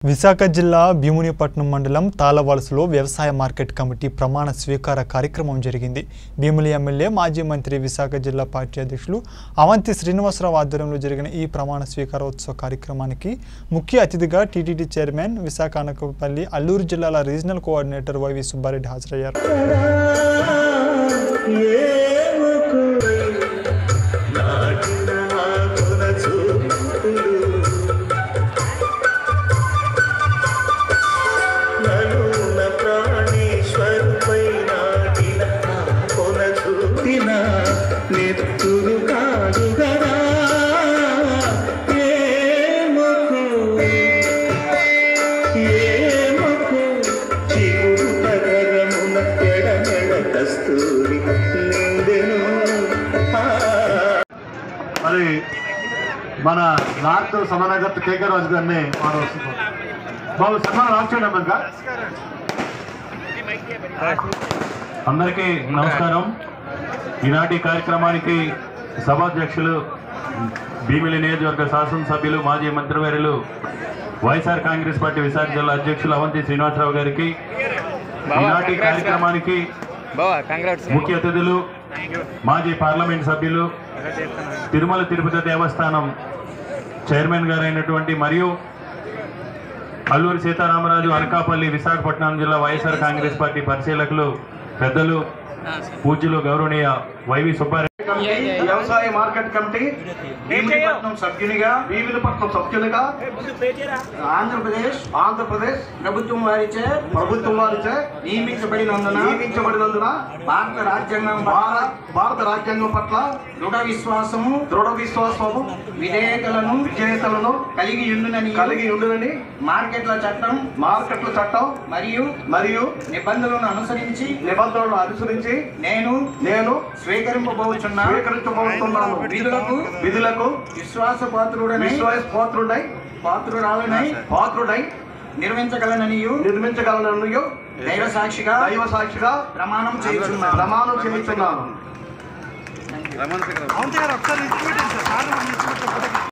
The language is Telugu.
విశాఖ జిల్లా భీమునిపట్నం మండలం తాళవలసలో వ్యవసాయ మార్కెట్ కమిటీ ప్రమాణ స్వీకార కార్యక్రమం జరిగింది భీములి ఎమ్మెల్యే మాజీ మంత్రి విశాఖ జిల్లా పార్టీ అధ్యక్షులు అవంతి శ్రీనివాసరావు ఆధ్వర్యంలో జరిగిన ఈ ప్రమాణ స్వీకారోత్సవ కార్యక్రమానికి ముఖ్య అతిథిగా టీటీడీ చైర్మన్ విశాఖ అనకపల్లి అల్లూరు జిల్లాల రీజనల్ కోఆర్డినేటర్ వైవి సుబ్బారెడ్డి హాజరయ్యారు నెత్తురు కాదు గదా ఏమకు ఏమకు చిగురు పదరమున ఎడమెడ కస్తూరి నిందెను ఆ మరి మన నార్త్ సమనగర్ కేకే రాజు గారిని మాట్లాడుతున్నాం బాబు సన్మానం ఆఫ్ చేయండి అమ్మా అందరికీ నమస్కారం ఈనాటి కార్యక్రమానికి సభాధ్యక్షులు భీమిలి నియోజకవర్గ శాసనసభ్యులు మాజీ మంత్రివర్యులు వైఎస్ఆర్ కాంగ్రెస్ పార్టీ విశాఖ జిల్లా అధ్యక్షులు అవంతి శ్రీనివాసరావు గారికి ఈనాటి కార్యక్రమానికి బావా కంగ్రాట్స్ ముఖ్య అతిథులు మాజీ పార్లమెంట్ సభ్యులు తిరుమల తిరుపతి దేవస్థానం చైర్మన్ గారైనటువంటి మరియు అల్లూరి సీతారామరాజు అనకాపల్లి విశాఖపట్నం జిల్లా వైఎస్ఆర్ కాంగ్రెస్ పార్టీ పరిశీలకులు పెద్దలు పూజ్యులు గౌరవనీయ వైవి సుబ్బారెడ్డి కమిటీ వ్యవసాయ మార్కెట్ కమిటీ భీమిలిపట్నం సభ్యునిగా భీమిలిపట్నం సభ్యునిగా ఆంధ్రప్రదేశ్ ఆంధ్రప్రదేశ్ ప్రభుత్వం వారిచే ప్రభుత్వం వారిచే నియమించబడినందున నియమించబడినందున భారత రాజ్యాంగం భారత భారత రాజ్యాంగం పట్ల దృఢ విశ్వాసము దృఢ విశ్వాసము విధేయతలను విజేతలను కలిగి ఉండునని కలిగి ఉండునని మార్కెట్ల చట్టం మార్కెట్ల చట్టం మరియు మరియు నిబంధనలను అనుసరించి నిబంధనలను అనుసరించి నేను నేను స్వీకరింపబోచున్న స్వీకరించబోతున్నాను విధులకు విధులకు విశ్వాసపాత్రుడనై విశ్వాస పాత్రుడై పాత్రురాలనై పాత్రుడై నిర్మించగలననియు నిర్మించగలను దైవ సాక్షిగా దైవ సాక్షిగా ప్రమాణం చేయుచున్నాను ప్రమాణం చేయించున్నాను